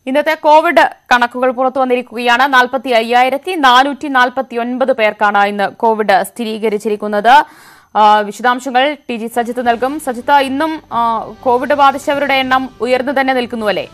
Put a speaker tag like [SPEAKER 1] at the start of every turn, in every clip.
[SPEAKER 1] ഇന്നത്തെ കോവിഡ് കണക്കുകൾ പുറത്തു വന്നിരിക്കുകയാണ് നാൽപ്പത്തി അയ്യായിരത്തി നാനൂറ്റി നാൽപ്പത്തി ഒൻപത് പേർക്കാണ് ഇന്ന് കോവിഡ് സ്ഥിരീകരിച്ചിരിക്കുന്നത് ആ, വിശദാംശങ്ങൾ ടി ജി സജിത്ത് നൽകും സജിത്ത് ഇന്നും ആ, കോവിഡ് ബാധിച്ചവരുടെ എണ്ണം ഉയർന്നു തന്നെ നിൽക്കുന്നു അല്ലേ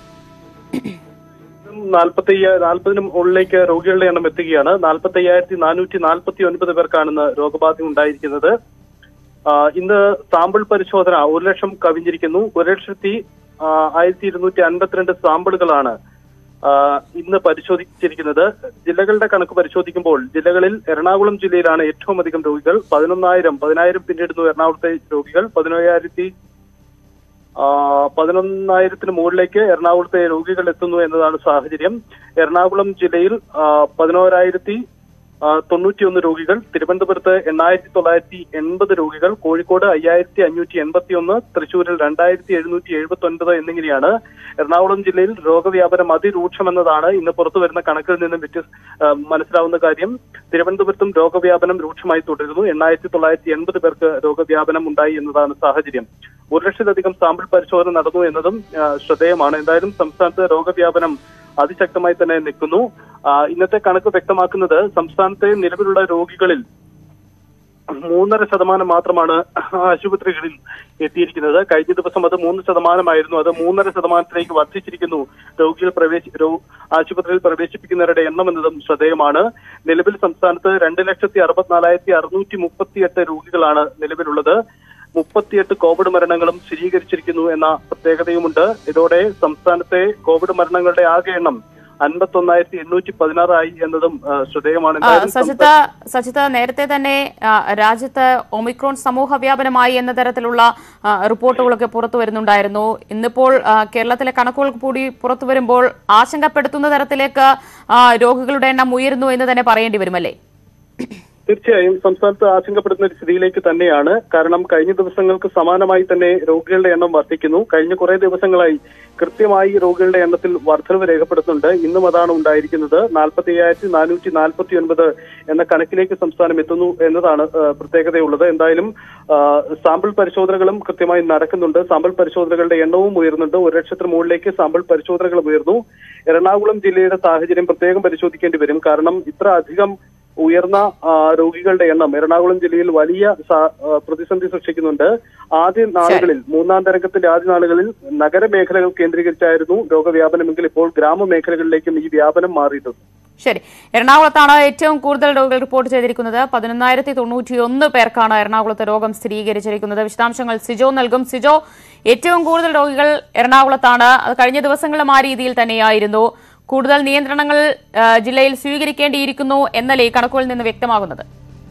[SPEAKER 2] നാൽപ്പത്തി നാൽപ്പതിനും മുകളിലേക്ക് രോഗികളുടെ എണ്ണം എത്തുകയാണ് നാൽപ്പത്തി അയ്യായിരത്തി നാനൂറ്റി നാൽപ്പത്തി ഒൻപത് പേർക്കാണ് ഇന്ന് രോഗബാധ ഉണ്ടായിരിക്കുന്നത് ആ, ഇന്ന് സാമ്പിൾ പരിശോധന ഒരു ലക്ഷം കവിഞ്ഞിരിക്കുന്നു ഒരു ലക്ഷത്തി ആ, ആയിരത്തി ഇരുന്നൂറ്റി അൻപത്തിരണ്ട് സാമ്പിളുകളാണ് ആ, ഇന്ന് പരിശോധിച്ചിരിക്കുന്നത് ജില്ലകളുടെ കണക്ക് പരിശോധിക്കുമ്പോൾ ജില്ലകളിൽ എറണാകുളം ജില്ലയിലാണ് ഏറ്റവും അധികം രോഗികൾ പതിനൊന്നായിരം പതിനായിരം പിന്നിടുന്നു എറണാകുളത്തെ രോഗികൾ പതിനയ്യായിരത്തി ആ, പതിനൊന്നായിരത്തിന് മുകളിലേക്ക് എറണാകുളത്തെ രോഗികൾ എത്തുന്നു എന്നതാണ് സാഹചര്യം എറണാകുളം ജില്ലയിൽ ആ, പതിനോരായിരത്തി ആ, തൊണ്ണൂറ്റിയൊന്ന് രോഗികൾ തിരുവനന്തപുരത്ത് എണ്ണായിരത്തി തൊള്ളായിരത്തി എൺപത് രോഗികൾ കോഴിക്കോട് അയ്യായിരത്തി അഞ്ഞൂറ്റി എൺപത്തി ഒന്ന് തൃശൂരിൽ രണ്ടായിരത്തി എഴുന്നൂറ്റി എഴുപത്തി ഒൻപത് എന്നിങ്ങനെയാണ് എറണാകുളം ജില്ലയിൽ രോഗവ്യാപനം അതിരൂക്ഷമെന്നതാണ് ഇന്ന് പുറത്തു വരുന്ന കണക്കിൽ നിന്നും വ്യത്യസ്ത ആ, മനസ്സിലാവുന്ന കാര്യം തിരുവനന്തപുരത്തും രോഗവ്യാപനം രൂക്ഷമായി തുടരുന്നു എണ്ണായിരത്തി തൊള്ളായിരത്തി എൺപത് പേർക്ക് രോഗവ്യാപനം ഉണ്ടായി എന്നതാണ് സാഹചര്യം ഒരു ലക്ഷത്തിലധികം സാമ്പിൾ പരിശോധന നടന്നു എന്നതും ആ, ശ്രദ്ധേയമാണ് എന്തായാലും സംസ്ഥാനത്ത് രോഗവ്യാപനം അതിശക്തമായി തന്നെ നിൽക്കുന്നു ആ, ഇന്നത്തെ കണക്ക് വ്യക്തമാക്കുന്നത് സംസ്ഥാനത്തെ നിലവിലുള്ള രോഗികളിൽ മൂന്നര ശതമാനം മാത്രമാണ് ആശുപത്രികളിൽ എത്തിയിരിക്കുന്നത് കഴിഞ്ഞ ദിവസം അത് മൂന്ന് ശതമാനമായിരുന്നു അത് മൂന്നര ശതമാനത്തിലേക്ക് വർദ്ധിച്ചിരിക്കുന്നു രോഗികൾ പ്രവേശി രോ- ആശുപത്രിയിൽ പ്രവേശിപ്പിക്കുന്നവരുടെ എണ്ണം എന്നതും ശ്രദ്ധേയമാണ് നിലവിൽ സംസ്ഥാനത്ത് രണ്ട് ലക്ഷത്തി അറുപത്തിനാലായിരത്തി അറുന്നൂറ്റി മുപ്പത്തിയെട്ട് രോഗികളാണ് നിലവിലുള്ളത് മുപ്പത്തിയെട്ട് കോവിഡ് മരണങ്ങളും സ്ഥിരീകരിച്ചിരിക്കുന്നു എന്ന പ്രത്യേകതയുമുണ്ട് ഇതോടെ സംസ്ഥാനത്തെ കോവിഡ് മരണങ്ങളുടെ ആകെ എണ്ണം അൻപത്തൊന്നായിരത്തി എണ്ണൂറ്റി പതിനാറായി എന്നതും ആ, ശ്രദ്ധേയമാണ്
[SPEAKER 1] ആ,
[SPEAKER 2] എന്തായാലും
[SPEAKER 1] സജിത്ത് സജിത്ത് നേരത്തെ തന്നെ ആ, രാജ്യത്ത് ഒമിക്രോൺ സമൂഹ വ്യാപനമായി എന്ന തരത്തിലുള്ള ആ, റിപ്പോർട്ടുകളൊക്കെ പുറത്തു വരുന്നുണ്ടായിരുന്നു ഇന്നിപ്പോൾ ആ, കേരളത്തിലെ കണക്കുകൾ കൂടി പുറത്തു വരുമ്പോൾ ആശങ്കപ്പെടുത്തുന്ന തരത്തിലേക്ക് ആ, രോഗികളുടെ എണ്ണം ഉയരുന്നു എന്ന് തന്നെ പറയേണ്ടി വരുമല്ലേ
[SPEAKER 2] തീർച്ചയായും സംസ്ഥാനത്ത് ആശങ്കപ്പെടുന്ന ഒരു സ്ഥിതിയിലേക്ക് തന്നെയാണ് കാരണം കഴിഞ്ഞ ദിവസങ്ങൾക്ക് സമാനമായി തന്നെ രോഗികളുടെ എണ്ണം വർദ്ധിക്കുന്നു കഴിഞ്ഞ കുറെ ദിവസങ്ങളായി കൃത്യമായി രോഗികളുടെ എണ്ണത്തിൽ വർധനവ് രേഖപ്പെടുത്തുന്നുണ്ട് ഇന്നും അതാണ് ഉണ്ടായിരിക്കുന്നത് നാൽപ്പത്തി അയ്യായിരത്തി നാനൂറ്റി നാൽപ്പത്തി ഒൻപത് എന്ന കണക്കിലേക്ക് സംസ്ഥാനം എത്തുന്നു എന്നതാണ് ആ, പ്രത്യേകതയുള്ളത് എന്തായാലും ആ, സാമ്പിൾ പരിശോധനകളും കൃത്യമായി നടക്കുന്നുണ്ട് സാമ്പിൾ പരിശോധനകളുടെ എണ്ണവും ഉയർന്നുണ്ട് ഒരു ലക്ഷത്തിന് മുകളിലേക്ക് സാമ്പിൾ പരിശോധനകൾ ഉയർന്നു എറണാകുളം ജില്ലയുടെ സാഹചര്യം പ്രത്യേകം പരിശോധിക്കേണ്ടി വരും കാരണം ഇത്ര അധികം ഉയർന്ന ആ, രോഗികളുടെ എണ്ണം എറണാകുളം ജില്ലയിൽ വലിയ സ- ആ, പ്രതിസന്ധി സൃഷ്ടിക്കുന്നുണ്ട് ആദ്യ നാളുകളിൽ മൂന്നാം തരംഗത്തിന്റെ ആദ്യ നാളുകളിൽ നഗരമേഖലകൾ കേന്ദ്രീകരിച്ചായിരുന്നു രോഗവ്യാപനമെങ്കിൽ ഇപ്പോൾ ഗ്രാമമേഖലകളിലേക്കും ഈ വ്യാപനം മാറിയിട്ടുണ്ട്
[SPEAKER 1] ശരി എറണാകുളത്താണ് ഏറ്റവും കൂടുതൽ രോഗികൾ റിപ്പോർട്ട് ചെയ്തിരിക്കുന്നത് പതിനൊന്നായിരത്തി തൊണ്ണൂറ്റിയൊന്ന് പേർക്കാണ് എറണാകുളത്ത് രോഗം സ്ഥിരീകരിച്ചിരിക്കുന്നത് വിശദാംശങ്ങൾ സിജോ നൽകും സിജോ ഏറ്റവും കൂടുതൽ രോഗികൾ എറണാകുളത്താണ് അത് കഴിഞ്ഞ ദിവസങ്ങളിലും ആ രീതിയിൽ തന്നെയായിരുന്നു കൂടുതൽ നിയന്ത്രണങ്ങൾ ആ, ജില്ലയിൽ സ്വീകരിക്കേണ്ടിയിരിക്കുന്നു എന്നല്ലേ ഈ കണക്കുകളിൽ നിന്ന് വ്യക്തമാകുന്നത്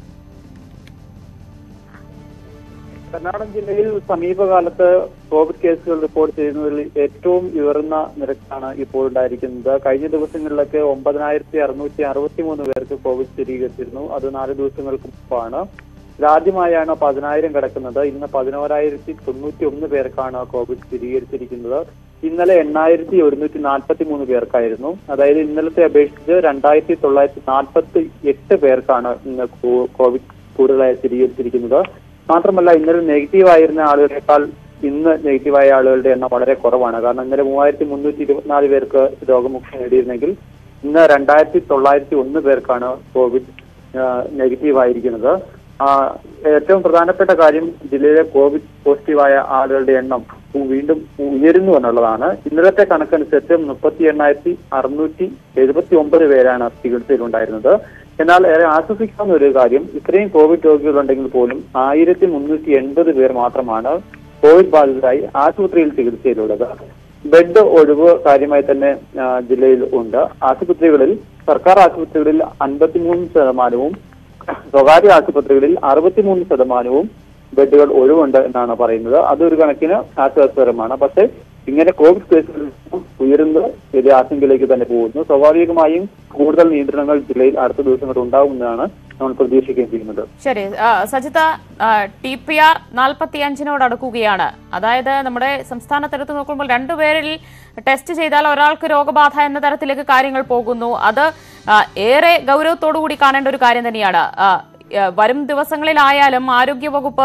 [SPEAKER 3] എറണാകുളം ജില്ലയിൽ സമീപകാലത്ത് കോവിഡ് കേസുകൾ റിപ്പോർട്ട് ചെയ്യുന്നതിൽ ഏറ്റവും ഉയർന്ന നിരക്കാണ് ഇപ്പോൾ ഉണ്ടായിരിക്കുന്നത് കഴിഞ്ഞ ദിവസങ്ങളിലൊക്കെ ഒമ്പതിനായിരത്തി അറുന്നൂറ്റി അറുപത്തി മൂന്ന് പേർക്ക് കോവിഡ് സ്ഥിരീകരിച്ചിരുന്നു അത് നാല് ദിവസങ്ങൾക്ക് മുമ്പാണ് ഇതാദ്യമായാണ് പതിനായിരം കിടക്കുന്നത് ഇന്ന് പതിനോരായിരത്തി തൊണ്ണൂറ്റി ഒന്ന് പേർക്കാണ് കോവിഡ് സ്ഥിരീകരിച്ചിരിക്കുന്നത് ഇന്നലെ എണ്ണായിരത്തി ഒരുന്നൂറ്റി നാൽപ്പത്തി മൂന്ന് പേർക്കായിരുന്നു അതായത് ഇന്നലത്തെ അപേക്ഷിച്ച് രണ്ടായിരത്തി തൊള്ളായിരത്തി നാൽപ്പത്തി എട്ട് പേർക്കാണ് ഇന്ന് കോ- കോവിഡ് കൂടുതലായി സ്ഥിരീകരിച്ചിരിക്കുന്നത് മാത്രമല്ല ഇന്നലെ നെഗറ്റീവ് ആയിരുന്ന ആളുകളെക്കാൾ ഇന്ന് നെഗറ്റീവായ ആളുകളുടെ എണ്ണം വളരെ കുറവാണ് കാരണം ഇന്നലെ മൂവായിരത്തി മുന്നൂറ്റി ഇരുപത്തിനാല് പേർക്ക് രോഗമുക്തി നേടിയിരുന്നെങ്കിൽ ഇന്ന് രണ്ടായിരത്തി തൊള്ളായിരത്തി ഒന്ന് പേർക്കാണ് കോവിഡ് നെഗറ്റീവ് ആയിരിക്കുന്നത് ആ, ഏറ്റവും പ്രധാനപ്പെട്ട കാര്യം ജില്ലയിലെ കോവിഡ് പോസിറ്റീവായ ആളുകളുടെ എണ്ണം വീണ്ടും ഉയരുന്നു എന്നുള്ളതാണ് ഇന്നലത്തെ കണക്കനുസരിച്ച് മുപ്പത്തി എണ്ണായിരത്തി അറുന്നൂറ്റി എഴുപത്തി ഒമ്പത് പേരാണ് ചികിത്സയിലുണ്ടായിരുന്നത് എന്നാൽ ഏറെ ആശ്വസിക്കാവുന്ന ഒരു കാര്യം ഇത്രയും കോവിഡ് രോഗികളുണ്ടെങ്കിൽ പോലും ആയിരത്തി മുന്നൂറ്റി എൺപത് പേർ മാത്രമാണ് കോവിഡ് ബാധിതരായി ആശുപത്രിയിൽ ചികിത്സയിലുള്ളത് ബെഡ് ഒഴിവ് കാര്യമായി തന്നെ ആ, ജില്ലയിൽ ഉണ്ട് ആശുപത്രികളിൽ സർക്കാർ ആശുപത്രികളിൽ അൻപത്തിമൂന്ന് ശതമാനവും സ്വകാര്യ ആശുപത്രികളിൽ അറുപത്തിമൂന്ന് ശതമാനവും ബെഡുകൾ ഒഴിവുണ്ട് എന്നാണ് പറയുന്നത് അതൊരു കണക്കിന് ആശ്വാസകരമാണ് പക്ഷേ ഇങ്ങനെ കോവിഡ് കേസുകൾ ഉയരുന്നത് വലിയ ആശങ്കയിലേക്ക് തന്നെ പോകുന്നു സ്വാഭാവികമായും കൂടുതൽ നിയന്ത്രണങ്ങൾ ജില്ലയിൽ അടുത്ത ദിവസങ്ങളിൽ ഉണ്ടാകുമെന്നാണ് നമ്മൾ പ്രതീക്ഷിക്കുകയും ചെയ്യുന്നത്
[SPEAKER 1] ശരി ആ, സജിത ടി പി ആർ നാൽപ്പത്തി അഞ്ചിനോട് അടുക്കുകയാണ് അതായത് നമ്മുടെ സംസ്ഥാനത്തെടുത്ത് നോക്കുമ്പോൾ രണ്ടുപേരിൽ ടെസ്റ്റ് ചെയ്താൽ ഒരാൾക്ക് രോഗബാധ എന്ന തരത്തിലേക്ക് കാര്യങ്ങൾ പോകുന്നു അത് ആ, ഏറെ ഗൗരവത്തോടു കൂടി കാണേണ്ട ഒരു കാര്യം തന്നെയാണ് ആ, ആ, വരും ദിവസങ്ങളിലായാലും ആരോഗ്യവകുപ്പ്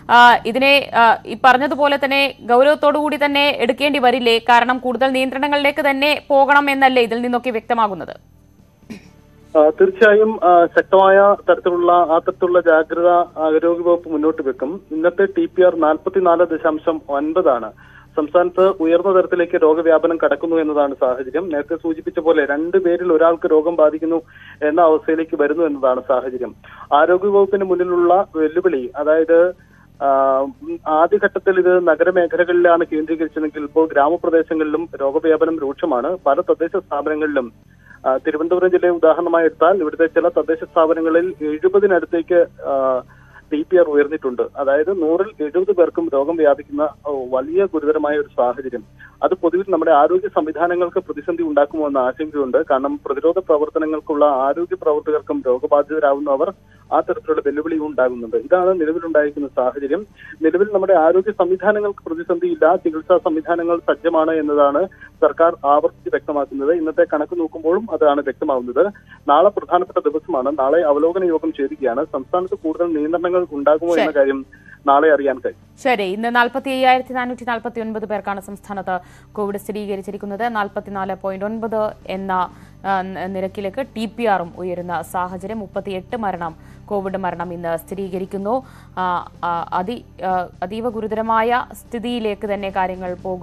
[SPEAKER 1] ആ, ഇതിനെ ആ, ഈ പറഞ്ഞതുപോലെ തന്നെ ഗൗരവത്തോടു കൂടി തന്നെ എടുക്കേണ്ടി വരില്ലേ കാരണം കൂടുതൽ നിയന്ത്രണങ്ങളിലേക്ക് തന്നെ പോകണം എന്നല്ലേ ഇതിൽ നിന്നൊക്കെ വ്യക്തമാകുന്നത്
[SPEAKER 2] ആ, തീർച്ചയായും ആ, ശക്തമായ തരത്തിലുള്ള ആ തരത്തിലുള്ള ജാഗ്രത ആരോഗ്യവകുപ്പ് മുന്നോട്ട് വെക്കും ഇന്നത്തെ ടി പി ആർ നാൽപ്പത്തിനാല് ദശാംശം ഒൻപതാണ് സംസ്ഥാനത്ത് ഉയർന്ന തരത്തിലേക്ക് രോഗവ്യാപനം കടക്കുന്നു എന്നതാണ് സാഹചര്യം നേരത്തെ സൂചിപ്പിച്ച പോലെ രണ്ട് പേരിൽ ഒരാൾക്ക് രോഗം ബാധിക്കുന്നു എന്ന അവസ്ഥയിലേക്ക് വരുന്നു എന്നതാണ് സാഹചര്യം ആരോഗ്യവകുപ്പിന് മുന്നിലുള്ള വെല്ലുവിളി അതായത് ആ, ഉം, ആദ്യഘട്ടത്തിൽ ഇത് നഗരമേഖലകളിലാണ് കേന്ദ്രീകരിച്ചതെങ്കിൽ ഇപ്പോൾ ഗ്രാമപ്രദേശങ്ങളിലും രോഗവ്യാപനം രൂക്ഷമാണ് പല തദ്ദേശ സ്ഥാപനങ്ങളിലും ആ, തിരുവനന്തപുരം ജില്ലയെ ഉദാഹരണമായി എടുത്താൽ ഇവിടുത്തെ ചില തദ്ദേശ സ്ഥാപനങ്ങളിൽ എഴുപതിനടുത്തേക്ക് ടി പി ആർ ഉയർന്നിട്ടുണ്ട് അതായത് നൂറിൽ എഴുപത് പേർക്കും രോഗം വ്യാപിക്കുന്ന ഓ, വലിയ ഗുരുതരമായ ഒരു സാഹചര്യം അത് പൊതുവിൽ നമ്മുടെ ആരോഗ്യ സംവിധാനങ്ങൾക്ക് പ്രതിസന്ധി ഉണ്ടാക്കുമോ എന്ന ആശങ്കയുണ്ട് കാരണം പ്രതിരോധ പ്രവർത്തനങ്ങൾക്കുള്ള ആരോഗ്യ പ്രവർത്തകർക്കും രോഗബാധിതരാകുന്നവർ ആ തരത്തിലുള്ള വെല്ലുവിളി ഉണ്ടാകുന്നുണ്ട് ഇതാണ് നിലവിലുണ്ടായിരിക്കുന്ന സാഹചര്യം നിലവിൽ നമ്മുടെ ആരോഗ്യ സംവിധാനങ്ങൾക്ക് പ്രതിസന്ധിയില്ല ചികിത്സാ സംവിധാനങ്ങൾ സജ്ജമാണ് എന്നതാണ് സർക്കാർ ആവർത്തിച്ച് വ്യക്തമാക്കുന്നത് ഇന്നത്തെ കണക്ക് നോക്കുമ്പോഴും അതാണ് വ്യക്തമാവുന്നത് നാളെ പ്രധാനപ്പെട്ട ദിവസമാണ് നാളെ അവലോകന യോഗം ചേരുകയാണ് സംസ്ഥാനത്ത് കൂടുതൽ നിയന്ത്രണങ്ങൾ ഉണ്ടാകുമോ എന്ന കാര്യം നാളെ അറിയാൻ കഴിയും
[SPEAKER 1] ശരി ഇന്ന് നാൽപ്പത്തി അയ്യായിരത്തി നാനൂറ്റി നാൽപ്പത്തി ഒൻപത് പേർക്കാണ് സംസ്ഥാനത്ത് കോവിഡ് സ്ഥിരീകരിച്ചിരിക്കുന്നത് നാൽപ്പത്തിനാല് പോയിന്റ് ഒൻപത് എന്ന ആ, ന- നിരക്കിലേക്ക് ടി പി ആറും ഉയരുന്ന സാഹചര്യം മുപ്പത്തിയെട്ട് മരണം കോവിഡ് മരണം ഇന്ന് സ്ഥിരീകരിക്കുന്നു ആ, ആ, അതി ആ, അതീവ ഗുരുതരമായ സ്ഥിതിയിലേക്ക് തന്നെ കാര്യങ്ങൾ പോകും